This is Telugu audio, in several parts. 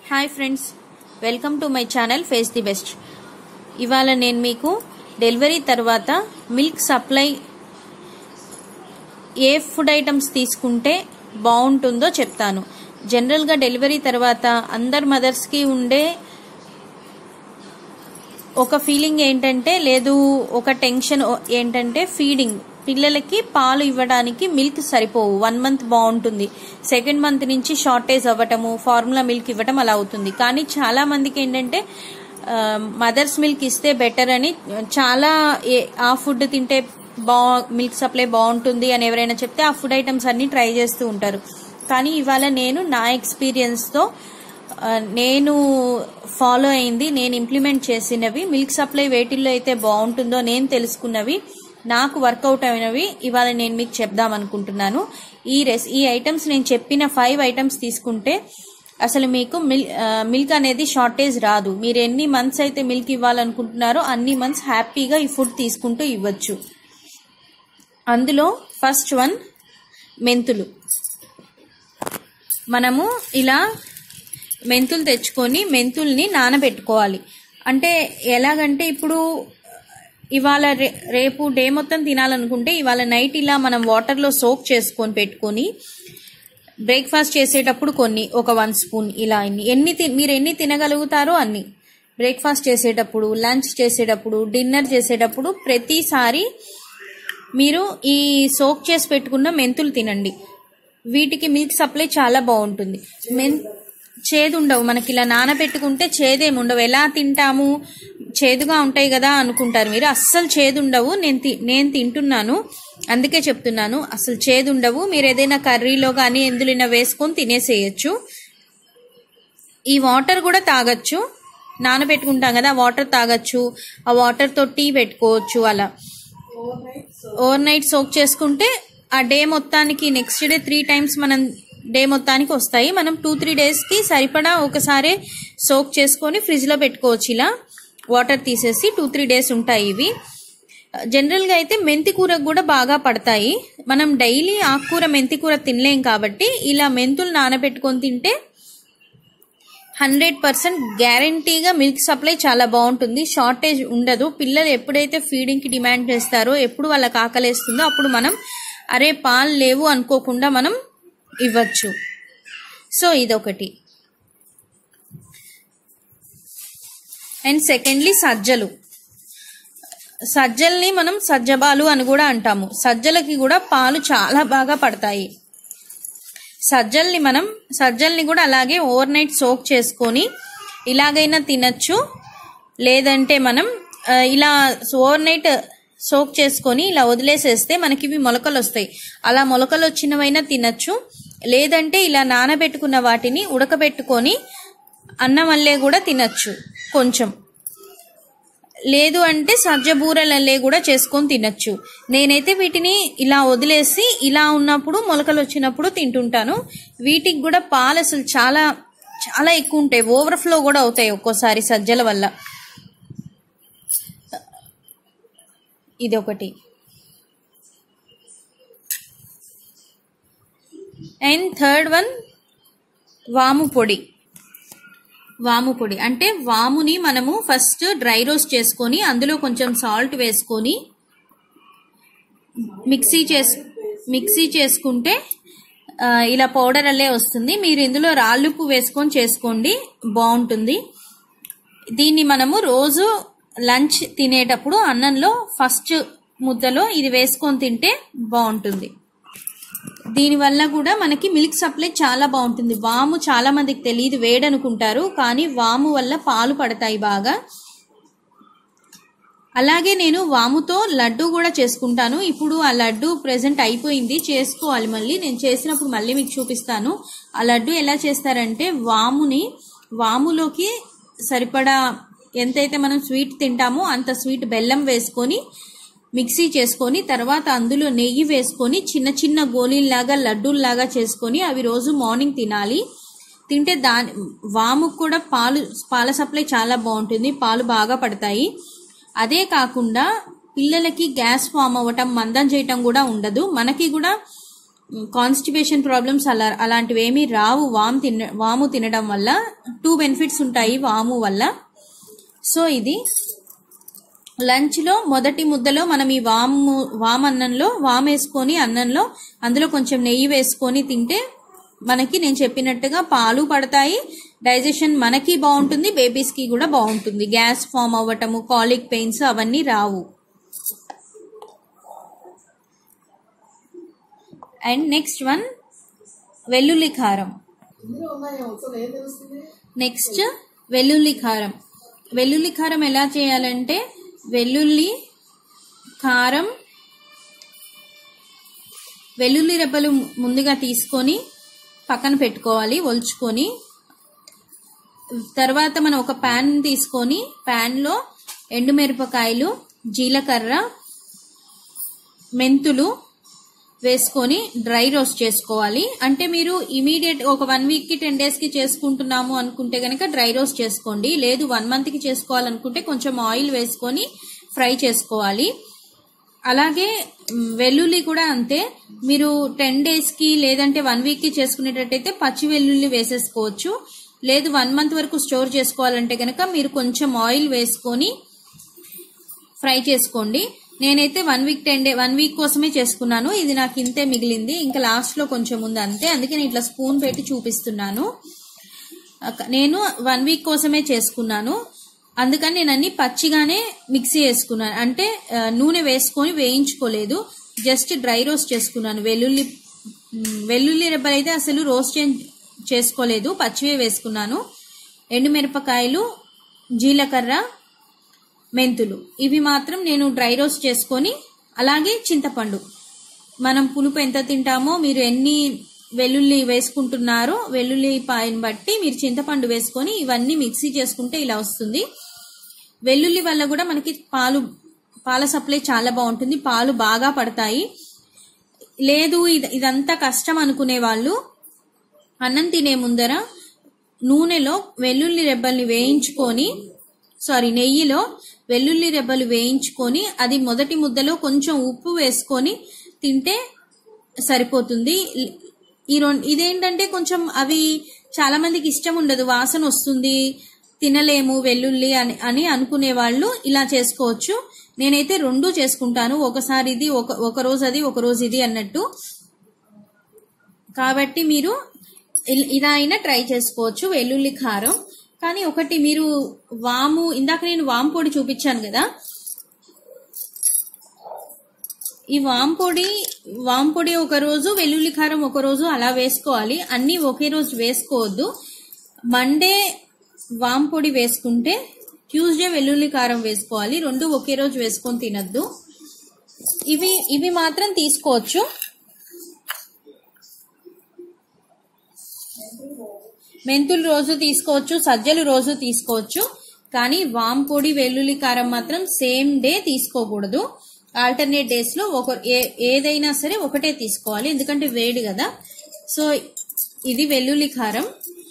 hi friends welcome to my channel face the best ఇవాళ నేను మీకు డెలివరీ తర్వాత మిల్క్ సప్లై ఏ ఫుడ్ ఐటమ్స్ తీసుకుంటే బాగుంటుందో చెప్తాను జనరల్గా డెలివరీ తర్వాత అందరు మదర్స్కి ఉండే ఒక ఫీలింగ్ ఏంటంటే లేదు ఒక టెన్షన్ ఏంటంటే ఫీడింగ్ పిల్లలకి పాలు ఇవ్వడానికి మిల్క్ సరిపోవు వన్ మంత్ బాగుంటుంది సెకండ్ మంత్ నుంచి షార్టేజ్ అవ్వటము ఫార్ములా మిల్క్ ఇవ్వటం అలా అవుతుంది కానీ చాలా మందికి ఏంటంటే మదర్స్ మిల్క్ ఇస్తే బెటర్ అని చాలా ఏ- ఆ ఫుడ్ తింటే బా మిల్క్ సప్లై బాగుంటుంది అని ఎవరైనా చెప్తే ఆ ఫుడ్ ఐటమ్స్ అన్ని ట్రై చేస్తూ ఉంటారు కానీ ఇవాళ నేను నా ఎక్స్పీరియన్స్తో ఆ, నేను ఫాలో అయింది నేను ఇంప్లిమెంట్ చేసినవి మిల్క్ సప్లై వేటిల్లో అయితే బాగుంటుందో నేను తెలుసుకున్నవి నాకు వర్కౌట్ అయినవి ఇవాళ నేను మీకు చెప్దాం అనుకుంటున్నాను ఈ రెస్ ఈ ఐటమ్స్ నేను చెప్పిన ఫైవ్ ఐటమ్స్ తీసుకుంటే అసలు మీకు మిల్ ఆ, మిల్క్ అనేది షార్టేజ్ రాదు మీరు ఎన్ని మంత్స్ అయితే మిల్క్ ఇవ్వాలనుకుంటున్నారో అన్ని మంత్స్ హ్యాపీగా ఈ ఫుడ్ తీసుకుంటూ ఇవ్వచ్చు అందులో ఫస్ట్ వన్ మెంతులు మనము ఇలా మెంతులు తెచ్చుకొని మెంతుల్ని నానబెట్టుకోవాలి అంటే ఎలాగంటే ఇప్పుడు ఇవాళ రే రేపు డే మొత్తం తినాలనుకుంటే ఇవాళ నైట్ ఇలా మనం వాటర్లో సోక్ చేసుకొని పెట్టుకొని బ్రేక్ఫాస్ట్ చేసేటప్పుడు కొన్ని ఒక వన్ స్పూన్ ఇలా ఇన్ని ఎన్ని తి- మీరు ఎన్ని తినగలుగుతారో అన్ని బ్రేక్ఫాస్ట్ చేసేటప్పుడు లంచ్ చేసేటప్పుడు డిన్నర్ చేసేటప్పుడు ప్రతిసారి మీరు ఈ సోక్ చేసి పెట్టుకున్న మెంతులు తినండి వీటికి మిల్క్ సప్లై చాలా బాగుంటుంది మెన్ చేదు ఉండవు మనకి ఇలా నానబెట్టుకుంటే చేదేమి ఉండవు ఎలా తింటాము చేదుగా ఉంటాయి కదా అనుకుంటారు మీరు అస్సలు చేదు ఉండవు నేను తి- నేను తింటున్నాను అందుకే చెప్తున్నాను అసలు చేదు ఉండవు మీరు ఏదైనా కర్రీలో కానీ ఎందులో వేసుకొని తినేసేయచ్చు ఈ వాటర్ కూడా తాగొచ్చు నానబెట్టుకుంటాం కదా ఆ వాటర్ తాగొచ్చు ఆ వాటర్తో టీ పెట్టుకోవచ్చు అలా ఓవర్ నైట్ సోక్ చేసుకుంటే ఆ డే మొత్తానికి నెక్స్ట్ డే త్రీ టైమ్స్ మనం డే మొత్తానికి వస్తాయి మనం టూ త్రీ డేస్కి సరిపడా ఒకసారి సోక్ చేసుకొని ఫ్రిడ్జ్లో పెట్టుకోవచ్చు ఇలా వాటర్ తీసేసి టూ త్రీ డేస్ ఉంటాయి ఇవి జనరల్గా అయితే మెంతి కూరకు కూడా బాగా పడతాయి మనం డైలీ ఆకుకూర మెంతి కూర తినలేం కాబట్టి ఇలా మెంతులు నానబెట్టుకొని తింటే హండ్రెడ్ పర్సెంట్ గ్యారంటీగా మిల్క్ సప్లై చాలా బాగుంటుంది షార్టేజ్ ఉండదు పిల్లలు ఎప్పుడైతే ఫీడింగ్కి డిమాండ్ చేస్తారో ఎప్పుడు వాళ్ళకి ఆకలేస్తుందో అప్పుడు మనం అరే పాలు లేవు అనుకోకుండా మనం ఇవ్వచ్చు సో ఇదొకటి అండ్ సెకండ్లీ సజ్జలు సజ్జల్ని మనం సజ్జబాలు అని కూడా అంటాము సజ్జలకి కూడా పాలు చాలా బాగా పడతాయి సజ్జల్ని మనం సజ్జల్ని కూడా అలాగే ఓవర్ నైట్ సోక్ చేసుకొని ఇలాగైనా తినచ్చు లేదంటే మనం ఆ, ఇలా ఓవర్ నైట్ సోక్ చేసుకొని ఇలా వదిలేసేస్తే మనకి ఇవి మొలకలు వస్తాయి అలా మొలకలు వచ్చినవైనా తినచ్చు లేదంటే ఇలా నానబెట్టుకున్న వాటిని ఉడకబెట్టుకొని అన్నం వల్లే కూడా తినచ్చు కొంచెం లేదు అంటే సజ్జ బూరెలల్లే కూడా చేసుకొని తినచ్చు నేనైతే వీటిని ఇలా వదిలేసి ఇలా ఉన్నప్పుడు మొలకలు వచ్చినప్పుడు తింటుంటాను వీటికి కూడా పాలు అసలు చాలా చాలా ఎక్కువ ఉంటాయి ఓవర్ఫ్లో కూడా అవుతాయి ఒక్కోసారి సజ్జల వల్ల ఇది ఒకటి అండ్ థర్డ్ వన్ వాము పొడి వాము పొడి అంటే వాముని మనము ఫస్ట్ డ్రై రోస్ట్ చేసుకొని అందులో కొంచెం సాల్ట్ వేసుకొని మిక్సీ చేసు మిక్సీ చేసుకుంటే ఆ, ఇలా పౌడర్ అల్లే వస్తుంది మీరు ఇందులో రాళ్ళుప్పు వేసుకొని చేసుకోండి బాగుంటుంది దీన్ని మనము రోజు లంచ్ తినేటప్పుడు అన్నంలో ఫస్ట్ ముద్దలో ఇది వేసుకొని తింటే బాగుంటుంది దీనివల్ల కూడా మనకి మిల్క్ సప్లై చాలా బాగుంటుంది వాము చాలా మందికి తెలియదు వేడనుకుంటారు కానీ వాము వల్ల పాలు పడతాయి బాగా అలాగే నేను వాముతో లడ్డు కూడా చేసుకుంటాను ఇప్పుడు ఆ లడ్డు ప్రెసెంట్ అయిపోయింది చేసుకోవాలి మళ్ళీ నేను చేసినప్పుడు మళ్ళీ మీకు చూపిస్తాను ఆ లడ్డు ఎలా చేస్తారంటే వాముని వాములోకి సరిపడా ఎంతైతే మనం స్వీట్ తింటామో అంత స్వీట్ బెల్లం వేసుకొని మిక్సీ చేసుకొని తర్వాత అందులో నెయ్యి వేసుకొని చిన్న చిన్న గోళీల్లాగా లడ్డూల్లాగా చేసుకొని అవి రోజు మార్నింగ్ తినాలి తింటే దాని వాముకు కూడా పాలు పాల సప్లై చాలా బాగుంటుంది పాలు బాగా పడతాయి అదే కాకుండా పిల్లలకి గ్యాస్ ఫామ్ అవ్వటం మందం చేయటం కూడా ఉండదు మనకి కూడా కాన్స్టిపేషన్ ప్రాబ్లమ్స్ అలా అలాంటివి ఏమీ రావు వాము తిన వాము తినడం వల్ల టూ బెనిఫిట్స్ ఉంటాయి వాము వల్ల సో ఇది లంచ్లో మొదటి ముద్దలో మనం ఈ వాము వామన్నంలో వాము వేసుకొని అన్నంలో అందులో కొంచెం నెయ్యి వేసుకొని తింటే మనకి నేను చెప్పినట్టుగా పాలు పడతాయి డైజెషన్ మనకి బాగుంటుంది బేబీస్కి కూడా బాగుంటుంది గ్యాస్ ఫామ్ అవ్వటము కాలిక్ పెయిన్స్ అవన్నీ రావు అండ్ నెక్స్ట్ వన్ వెల్లుల్లి కారం నెక్స్ట్ వెల్లుల్లి కారం వెల్లుల్లి కారం ఎలా చేయాలంటే వెల్లుల్లి కారం వెల్లుల్లి రెబ్బలు ముందుగా తీసుకొని పక్కన పెట్టుకోవాలి ఒలుచుకొని తర్వాత మనం ఒక ప్యాన్ తీసుకొని ప్యాన్లో ఎండుమిరపకాయలు జీలకర్ర మెంతులు వేసుకొని డ్రై రోస్ట్ చేసుకోవాలి అంటే మీరు ఇమీడియట్ ఒక వన్ వీక్ కి టెన్ డేస్ కి చేసుకుంటున్నాము అనుకుంటే గనక డ్రై రోస్ట్ చేసుకోండి లేదు వన్ మంత్ కి చేసుకోవాలనుకుంటే కొంచెం ఆయిల్ వేసుకొని ఫ్రై చేసుకోవాలి అలాగే మ్, వెల్లుల్లి కూడా అంతే మీరు టెన్ డేస్ కి లేదంటే వన్ వీక్ కి చేసుకునేటట్టయితే పచ్చి వెల్లుల్లి వేసేసుకోవచ్చు లేదు వన్ మంత్ వరకు స్టోర్ చేసుకోవాలంటే గనక మీరు కొంచెం ఆయిల్ వేసుకొని ఫ్రై చేసుకోండి నేనైతే one week ten day one week కోసమే చేసుకున్నాను ఇది నాకు ఇంతే మిగిలింది ఇంకా లాస్ట్ లో కొంచెం ఉంది అంతే అందుకే నేను ఇట్లా స్పూన్ పెట్టి చూపిస్తున్నాను అక్క- నేను వన్ వీక్ కోసమే చేసుకున్నాను అందుకని నేను అన్ని పచ్చిగానే మిక్సీ వేసుకున్నాను అంటే ఆ, నూనె వేసుకొని వేయించుకోలేదు జస్ట్ డ్రై రోస్ట్ చేసుకున్నాను వెల్లుల్లి మ్, వెల్లుల్లి రెబ్బలు అయితే అసలు రోస్ట్ ఏం చేసుకోలేదు పచ్చివే వేసుకున్నాను ఎండుమిరపకాయలు జీలకర్ర మెంతులు ఇవి మాత్రం నేను డ్రై రోస్ట్ చేసుకొని అలాగే చింతపండు మనం పులుపు ఎంత తింటామో మీరు ఎన్ని వెల్లుల్లి వేసుకుంటున్నారో వెల్లుల్లి పాయని బట్టి మీరు చింతపండు వేసుకొని ఇవన్నీ మిక్సీ చేసుకుంటే ఇలా వస్తుంది వెల్లుల్లి వల్ల కూడా మనకి పాలు పాల సప్లై చాలా బాగుంటుంది పాలు బాగా పడతాయి లేదు ఇది ఇదంతా కష్టం అనుకునే వాళ్ళు అన్నం తినే ముందర నూనెలో వెల్లుల్లి రెబ్బల్ని వేయించుకొని సారీ నెయ్యిలో వెల్లుల్లి రెబ్బలు వేయించుకొని అది మొదటి ముద్దలో కొంచెం ఉప్పు వేసుకొని తింటే సరిపోతుంది ఈ రెండు ఇదేంటంటే కొంచెం అవి చాలా మందికి ఇష్టం ఉండదు వాసన వస్తుంది తినలేము వెల్లుల్లి అని అని అనుకునే వాళ్ళు ఇలా చేసుకోవచ్చు నేనైతే రెండు చేసుకుంటాను ఒకసారి ఇది ఒక ఒక రోజు అది ఒక రోజు ఇది అన్నట్టు కాబట్టి మీరు ఇల్- ఇలా అయినా ట్రై చేసుకోవచ్చు వెల్లుల్లి కారం కానీ ఒకటి మీరు వాము ఇందాక నేను వాము పొడి చూపించాను కదా ఈ వామ్ పొడి వామ్ పొడి ఒక రోజు వెల్లుల్లి కారం ఒక రోజు అలా వేసుకోవాలి అన్నీ ఒకే రోజు వేసుకోవద్దు మండే వామ్ పొడి వేసుకుంటే ట్యూస్డే వెల్లుల్లి కారం వేసుకోవాలి రెండు ఒకే రోజు వేసుకొని తినద్దు ఇవి ఇవి మాత్రం తీసుకోవచ్చు మెంతులు రోజు తీసుకోవచ్చు సజ్జలు రోజు తీసుకోవచ్చు కానీ వామ్ పొడి వెల్లుల్లి కారం మాత్రం సేమ్ డే తీసుకోకూడదు ఆల్టర్నేట్ డేస్ లో ఒక ఏ- ఏదైనా సరే ఒకటే తీసుకోవాలి ఎందుకంటే వేడి కదా సో ఇది వెల్లుల్లి కారం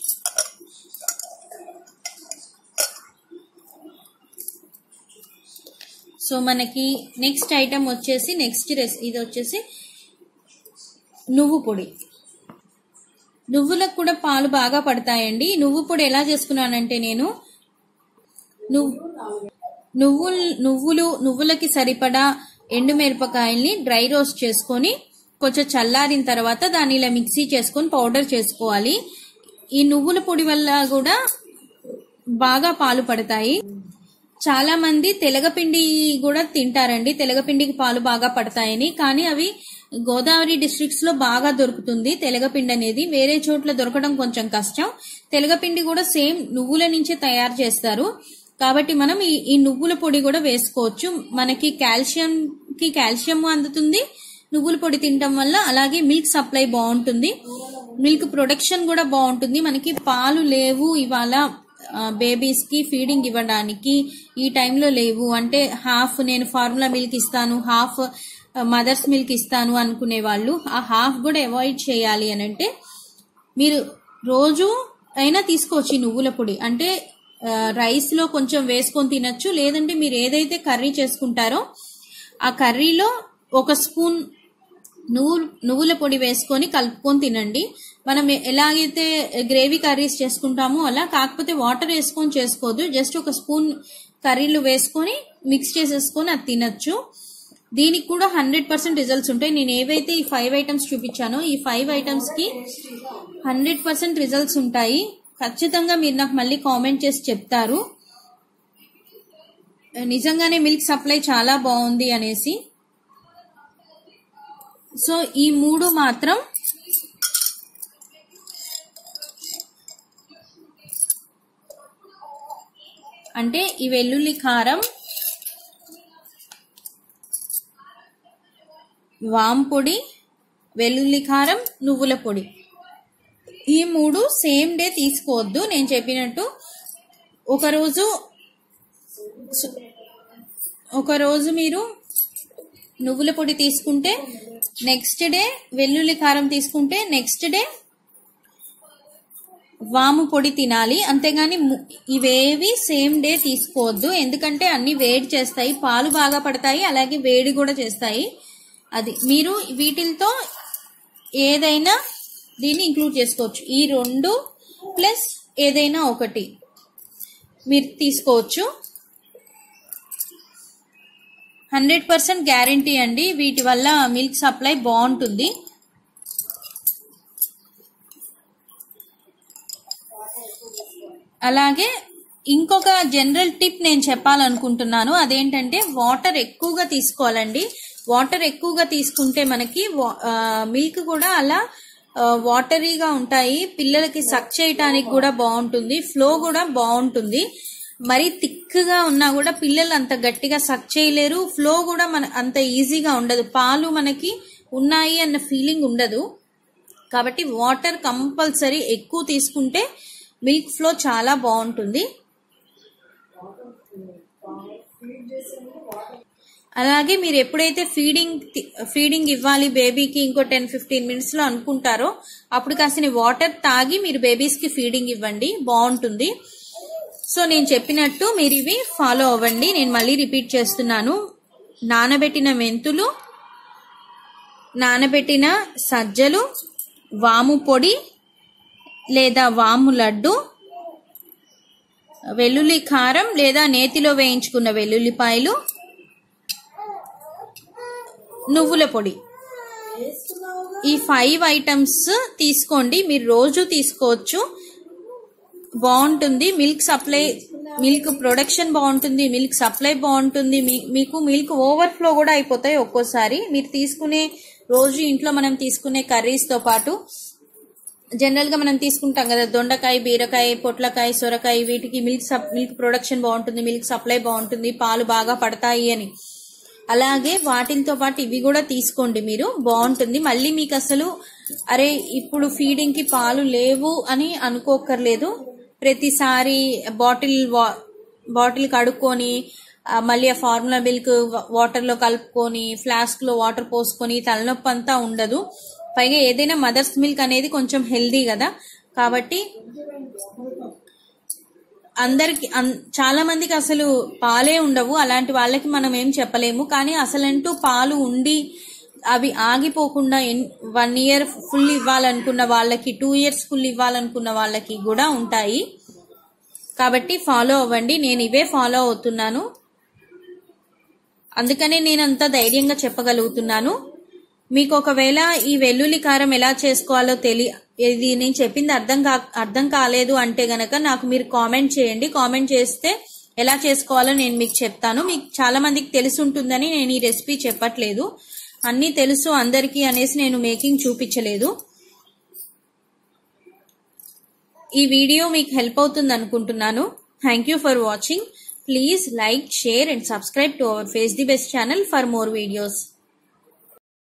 సో మనకి నెక్స్ట్ ఐటమ్ వచ్చేసి నెక్స్ట్ రెస్ ఇది వచ్చేసి నువ్వు పొడి నువ్వులకు కూడా పాలు బాగా పడతాయండి నువ్వు పొడి ఎలా చేసుకున్నానంటే నేను నువ్వు నువ్వులు నువ్వులు నువ్వులకి సరిపడా ఎండుమిరపకాయల్ని డ్రై రోస్ట్ చేసుకొని కొంచెం చల్లారిన తర్వాత దాన్ని ఇలా మిక్సీ చేసుకొని పౌడర్ చేసుకోవాలి ఈ నువ్వుల పొడి వల్ల కూడా బాగా పాలు పడతాయి చాలా మంది తెలగపిండి కూడా తింటారండి తెలగపిండికి పాలు బాగా పడతాయని కానీ అవి గోదావరి డిస్ట్రిక్ట్స్ లో బాగా దొరుకుతుంది తెలగపిండి అనేది వేరే చోట్ల దొరకడం కొంచెం కష్టం తెలగపిండి కూడా సేమ్ నువ్వుల నుంచే తయారు చేస్తారు కాబట్టి మనం ఈ ఈ నువ్వుల పొడి కూడా వేసుకోవచ్చు మనకి కాల్షియం కి కాల్షియం అందుతుంది నువ్వుల పొడి తినడం వల్ల అలాగే మిల్క్ సప్లై బాగుంటుంది మిల్క్ ప్రొడక్షన్ కూడా బాగుంటుంది మనకి పాలు లేవు ఇవాళ బేబీస్ కి ఫీడింగ్ ఇవ్వడానికి ఈ టైంలో లేవు అంటే హాఫ్ నేను ఫార్ములా మిల్క్ ఇస్తాను హాఫ్ మదర్స్ మిల్క్ ఇస్తాను అనుకునే వాళ్ళు ఆ హాఫ్ కూడా అవాయిడ్ చేయాలి అని అంటే మీరు రోజు అయినా తీసుకోవచ్చు ఈ నువ్వుల పొడి అంటే ఆ, రైస్ లో కొంచెం వేసుకొని తినొచ్చు లేదంటే మీరు ఏదైతే కర్రీ చేసుకుంటారో ఆ కర్రీలో ఒక స్పూన్ నువ్వు నువ్వుల పొడి వేసుకొని కలుపుకొని తినండి మనం ఎలాగైతే గ్రేవీ కర్రీస్ చేసుకుంటామో అలా కాకపోతే వాటర్ వేసుకొని చేసుకోవద్దు జస్ట్ ఒక స్పూన్ కర్రీలు వేసుకొని మిక్స్ చేసేసుకొని అది తినచ్చు దీనికి కూడా హండ్రెడ్ పర్సెంట్ రిజల్ట్స్ ఉంటాయి నేను ఏవైతే ఈ ఫైవ్ ఐటమ్స్ చూపించానో ఈ ఫైవ్ ఐటమ్స్ కి హండ్రెడ్ పర్సెంట్ రిజల్ట్స్ ఉంటాయి ఖచ్చితంగా మీరు నాకు మళ్ళీ కామెంట్ చేసి చెప్తారు నిజంగానే మిల్క్ సప్లై చాలా బాగుంది అనేసి సో ఈ మూడు మాత్రం అంటే ఈ వెల్లుల్లి కారం వామ్ పొడి వెల్లుల్లి కారం నువ్వుల పొడి ఈ మూడు సేమ్ డే తీసుకోవద్దు నేను చెప్పినట్టు ఒకరోజు ఒకరోజు మీరు నువ్వుల పొడి తీసుకుంటే నెక్స్ట్ డే వెల్లుల్లి కారం తీసుకుంటే నెక్స్ట్ డే వాము పొడి తినాలి అంతేగాని ము- ఇవేవి సేమ్ డే తీసుకోవద్దు ఎందుకంటే అన్ని వేడి చేస్తాయి పాలు బాగా పడతాయి అలాగే వేడి కూడా చేస్తాయి అది మీరు వీటితో ఏదైనా దీన్ని ఇంక్లూడ్ చేసుకోవచ్చు ఈ రెండు ప్లస్ ఏదైనా ఒకటి మీరు తీసుకోవచ్చు హండ్రెడ్ పర్సెంట్ గ్యారంటీ అండి వీటి వల్ల మిల్క్ సప్లై బాగుంటుంది అలాగే ఇంకొక జనరల్ టిప్ నేను చెప్పాలనుకుంటున్నాను అదేంటంటే వాటర్ ఎక్కువగా తీసుకోవాలండి వాటర్ ఎక్కువగా తీసుకుంటే మనకి మిల్క్ కూడా అలా వాటరీగా ఉంటాయి పిల్లలకి సక్ చేయటానికి కూడా బాగుంటుంది ఫ్లో కూడా బాగుంటుంది మరి థిక్గా ఉన్నా కూడా పిల్లలు అంత గట్టిగా సక్ చేయలేరు ఫ్లో కూడా మన అంత ఈజీగా ఉండదు పాలు మనకి ఉన్నాయి అన్న ఫీలింగ్ ఉండదు కాబట్టి వాటర్ కంపల్సరీ ఎక్కువ తీసుకుంటే మిల్క్ ఫ్లో చాలా బాగుంటుంది అలాగే మీరు ఎప్పుడైతే ఫీడింగ్ తి- ఫీడింగ్ ఇవ్వాలి బేబీకి ఇంకో టెన్ ఫిఫ్టీన్ మినిట్స్ లో అనుకుంటారో అప్పుడు కాసిన వాటర్ తాగి మీరు బేబీస్ కి ఫీడింగ్ ఇవ్వండి బాగుంటుంది సో నేను చెప్పినట్టు మీరు ఇవి ఫాలో అవ్వండి నేను మళ్ళీ రిపీట్ చేస్తున్నాను నానబెట్టిన మెంతులు నానబెట్టిన సజ్జలు వాము పొడి లేదా వాము లడ్డు వెల్లుల్లి కారం లేదా నేతిలో వేయించుకున్న వెల్లుల్లిపాయలు నువ్వుల పొడి ఈ ఫైవ్ ఐటమ్స్ తీసుకోండి మీరు రోజు తీసుకోవచ్చు బాగుంటుంది మిల్క్ సప్లై మిల్క్ ప్రొడక్షన్ బాగుంటుంది మిల్క్ సప్లై బాగుంటుంది మీ- మీకు మిల్క్ ఓవర్ఫ్లో కూడా అయిపోతాయి ఒక్కోసారి మీరు తీసుకునే రోజు ఇంట్లో మనం తీసుకునే కర్రీస్ తో పాటు జనరల్ గా మనం తీసుకుంటాం కదా దొండకాయ బీరకాయ పొట్లకాయ సొరకాయ వీటికి మిల్క్ సప్ మిల్క్ ప్రొడక్షన్ బాగుంటుంది మిల్క్ సప్లై బాగుంటుంది పాలు బాగా పడతాయి అని అలాగే వాటితో పాటు ఇవి కూడా తీసుకోండి మీరు బాగుంటుంది మళ్ళీ మీకు అసలు అరే ఇప్పుడు ఫీడింగ్ కి పాలు లేవు అని అనుకోకర్లేదు ప్రతిసారి బాటిల్ వా- బాటిల్ కడుక్కొని ఆ, మళ్ళీ ఆ ఫార్ములా మిల్క్ వాటర్ లో కలుపుకొని ఫ్లాస్క్ లో వాటర్ పోసుకొని తలనొప్పి అంతా ఉండదు పైగా ఏదైనా మదర్స్ మిల్క్ అనేది కొంచెం హెల్దీ కదా కాబట్టి అందరికి అన్- చాలా మందికి అసలు పాలే ఉండవు అలాంటి వాళ్ళకి మనం ఏం చెప్పలేము కానీ అసలంటూ పాలు ఉండి అవి ఆగిపోకుండా వన్ ఇయర్ ఫుల్ ఇవ్వాలనుకున్న వాళ్ళకి టూ ఇయర్స్ ఫుల్ ఇవ్వాలనుకున్న వాళ్ళకి కూడా ఉంటాయి కాబట్టి ఫాలో అవ్వండి నేను ఇవే ఫాలో అవుతున్నాను అందుకనే నేను అంత ధైర్యంగా చెప్పగలుగుతున్నాను మీకు ఒకవేళ ఈ వెల్లుల్లి కారం ఎలా చేసుకోవాలో తెలి ఇది నేను చెప్పింది అర్థం కా అర్థం కాలేదు అంటే గనక నాకు మీరు కామెంట్ చేయండి కామెంట్ చేస్తే ఎలా చేసుకోవాలో నేను మీకు చెప్తాను మీకు చాలా మందికి తెలిసి ఉంటుందని నేను ఈ రెసిపీ చెప్పట్లేదు అన్నీ తెలుసు అందరికీ అనేసి నేను మేకింగ్ చూపించలేదు ఈ వీడియో మీకు హెల్ప్ అవుతుంది అనుకుంటున్నాను thank you for watching please like share and subscribe to our face the best channel for more videos